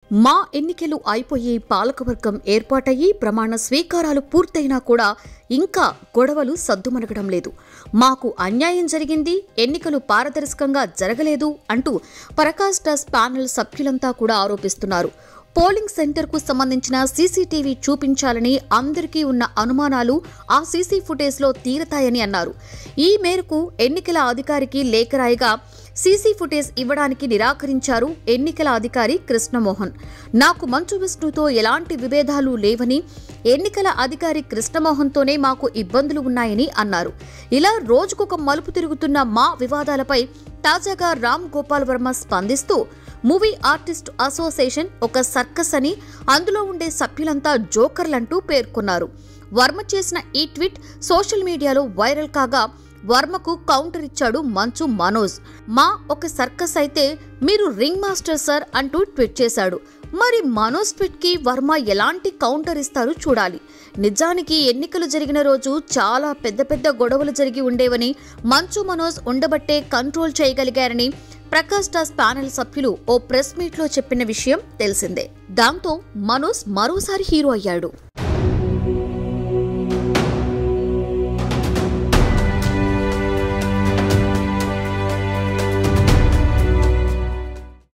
మా ఎన్నికలు అయిపోయి పాలకవర్గం ఏర్పాటయ్యి ప్రమాణ స్వీకారాలు పూర్తయినా కూడా ఇంకా గొడవలు సద్దుమణగడం లేదు మాకు అన్యాయం జరిగింది ఎన్నికలు పారదర్శకంగా జరగలేదు అంటూ పరకాష్ డస్ ప్యానెల్ సభ్యులంతా కూడా ఆరోపిస్తున్నారు పోలింగ్ సెంటర్కు సంబంధించిన సీసీటీవీ చూపించాలని అందరికీ ఉన్న అనుమానాలు ఆ సీసీ ఫుటేజ్లో తీరతాయని అన్నారు ఈ మేరకు ఎన్నికల అధికారికి లేఖ రాయగా సీసీ ఫుటేజ్ ఇవ్వడానికి నిరాకరించారు ఎన్నికల అధికారి కృష్ణమోహన్ నాకు మంచు విష్ణుతో ఎలాంటి విభేదాలు లేవని ఎన్నికల అధికారి కృష్ణమోహన్తోనే మాకు ఇబ్బందులు ఉన్నాయని అన్నారు ఇలా రోజుకొక మలుపు తిరుగుతున్న మా వివాదాలపై తాజాగా రామ్ గోపాల్ వర్మ స్పందిస్తూ మూవీ ఆర్టిస్ట్ అసోసియేషన్ ఒక సర్కస్ అని అందులో ఉండే సభ్యులంతా జోకర్లంటూ పేర్కొన్నారు వర్మ చేసిన ఈ ట్వీట్ సోషల్ మీడియాలో వైరల్ కాగా వర్మకు కౌంటర్ ఇచ్చాడు మంచు మనోజ్ మా ఒక సర్కస్ అయితే మీరు రింగ్ మాస్టర్ సార్ అంటూ ట్వీట్ చేశాడు మరి మనోజ్ ట్వీట్ కి వర్మ ఎలాంటి కౌంటర్ ఇస్తారు చూడాలి నిజానికి ఎన్నికలు జరిగిన రోజు చాలా పెద్ద పెద్ద గొడవలు జరిగి ఉండేవని మంచు మనోజ్ ఉండబట్టే కంట్రోల్ చేయగలిగారని ప్రకాష్ దాస్ ప్యానెల్ సభ్యులు ఓ ప్రెస్ మీట్లో చెప్పిన విషయం తెలిసిందే దాంతో మనోజ్ మరోసారి హీరో అయ్యాడు